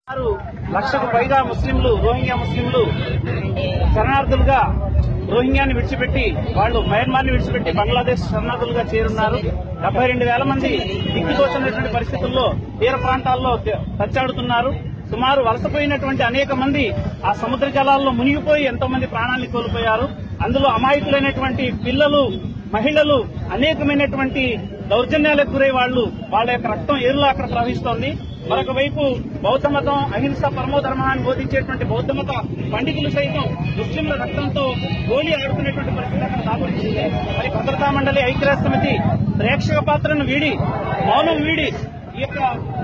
సుమారు లక్షకు పైగా ముస్లింలు రోహింగ్యా ముస్లింలు శరణార్థులుగా రోహింగ్యాని విడిచిపెట్టి వాళ్ళు మయన్మార్ ని విడిచిపెట్టి బంగ్లాదేశ్ శరణార్థులుగా చేరున్నారు డెబ్బై రెండు వేల మంది దిక్కుతోచినటువంటి పరిస్థితుల్లో తీర ప్రాంతాల్లో తచ్చాడుతున్నారు సుమారు వలసపోయినటువంటి అనేక మంది ఆ సముద్ర జలాల్లో మునిగిపోయి ఎంతో మంది ప్రాణాన్ని కోల్పోయారు అందులో అమాయకులైనటువంటి పిల్లలు మహిళలు అనేకమైనటువంటి దౌర్జన్యాలకు గురై వాళ్ళు వాళ్ళ యొక్క రక్తం ఏరులా అక్కడ ప్రవహిస్తోంది మరొక వైపు బౌద్ధ మతం అహింస పరమో ధర్మాన్ని బోధించేటువంటి బౌద్ధ మత పండితులు సైతం ముస్లింల రక్తంతో గోళీ ఆడుకునేటువంటి పరిస్థితి అక్కడ దాపరించింది మరి భద్రతా మండలి ఐక్యరాజ్య సమితి ప్రేక్షక పాత్రను వీడి మౌనం వీడి ఈ యొక్క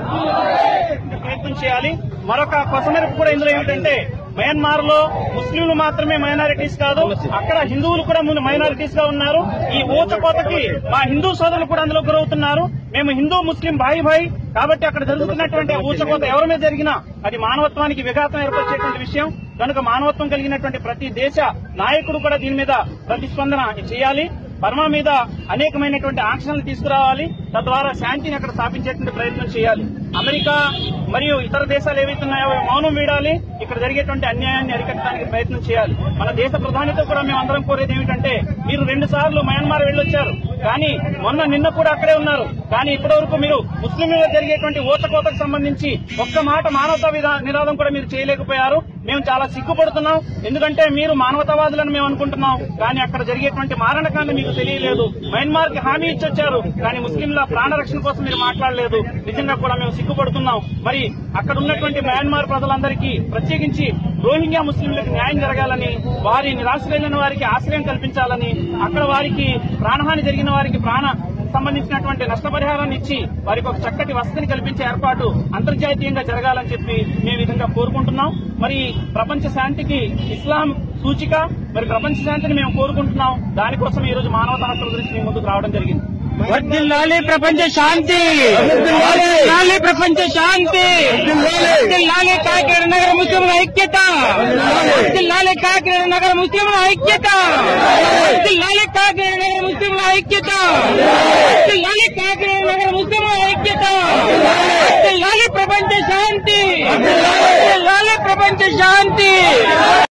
ప్రయత్నం చేయాలి మరొక కొసమెరుపు కూడా ఇందులో ఏమిటంటే మయన్మార్ లో ముస్లింలు మాత్రమే మైనారిటీస్ కాదు అక్కడ హిందువులు కూడా ముందు మైనారిటీస్ గా ఉన్నారు ఈ ఊచకోతకి మా హిందూ సోదరులు కూడా అందులో గురవుతున్నారు మేము హిందూ ముస్లిం భాయి భాయి కాబట్టి అక్కడ జరుగుతున్నటువంటి ఆ ఊచకోత ఎవరి మీద జరిగినా అది మానవత్వానికి విఘాతం ఏర్పరిచేటువంటి విషయం కనుక మానవత్వం కలిగినటువంటి ప్రతి దేశ నాయకుడు కూడా దీని మీద ప్రతిస్పందన చేయాలి బర్మా మీద అనేకమైనటువంటి ఆంక్షలు తీసుకురావాలి తద్వారా శాంతిని అక్కడ స్థాపించేటువంటి ప్రయత్నం చేయాలి అమెరికా మరియు ఇతర దేశాలు ఏవైతే ఉన్నాయో అవి మౌనం వీడాలి ఇక్కడ జరిగేటువంటి అన్యాయాన్ని అరికట్టడానికి ప్రయత్నం చేయాలి మన దేశ ప్రధానితో కూడా మేము అందరం కోరేది ఏమిటంటే మీరు రెండు సార్లు మయన్మార్ వెళ్ళొచ్చారు కానీ మొన్న నిన్న కూడా అక్కడే ఉన్నారు కానీ ఇప్పటి వరకు మీరు ముస్లింలలో జరిగేటువంటి ఓతకోతకు సంబంధించి ఒక్క మాట మానవతా విధా- నినాదం కూడా మీరు చేయలేకపోయారు మేము చాలా సిగ్గుపడుతున్నాం ఎందుకంటే మీరు మానవతావాదులను మేము అనుకుంటున్నాం కానీ అక్కడ జరిగేటువంటి మారణకాండ మీకు తెలియలేదు మయన్మార్ కి హామీ ఇచ్చొచ్చారు కానీ ముస్లింల ప్రాణ రక్షణ కోసం మీరు మాట్లాడలేదు నిజంగా కూడా మేము సిగ్గుపడుతున్నాం మరి అక్కడ ఉన్నటువంటి మయన్మార్ ప్రజలందరికీ ప్రత్యేకించి రోహింగ్యా ముస్లింలకు న్యాయం జరగాలని వారి నిరాశ్రయులైన వారికి ఆశ్రయం కల్పించాలని అక్కడ వారికి ప్రాణహాని జరిగిన వారికి ప్రాణ సంబంధించినటువంటి నష్టపరిహారాన్ని ఇచ్చి వారికి ఒక చక్కటి వసతిని కల్పించే ఏర్పాటు అంతర్జాతీయంగా జరగాలని చెప్పి మేము ఈ విధంగా కోరుకుంటున్నాం మరి ప్రపంచ శాంతికి ఇస్లాం సూచిక మరి ప్రపంచ శాంతిని మేము కోరుకుంటున్నాం దానికోసం ఈ రోజు మానవతా హక్కుల గురించి మీ ముందుకు రావడం జరిగింది వర్ధిల్లాలి ప్రపంచ శాంతి వర్ధిల్లాలి ప్రపంచ శాంతి వర్ధిల్లాలి కాకినాడ నగర ముస్లింల ఐక్యత వర్ధిల్లాలి కాకినాడ నగర ముస్లింల ఐక్యత వర్ధిల్లాలి కాకినాడ నగర ముస్లింల ఐక్యత వర్ధిల్లాలి కాకినాడ నగర ముస్లింల ఐక్యత వర్ధిల్లాలి ప్రపంచ శాంతి వర్ధిల్లాలి ప్రపంచ శాంతి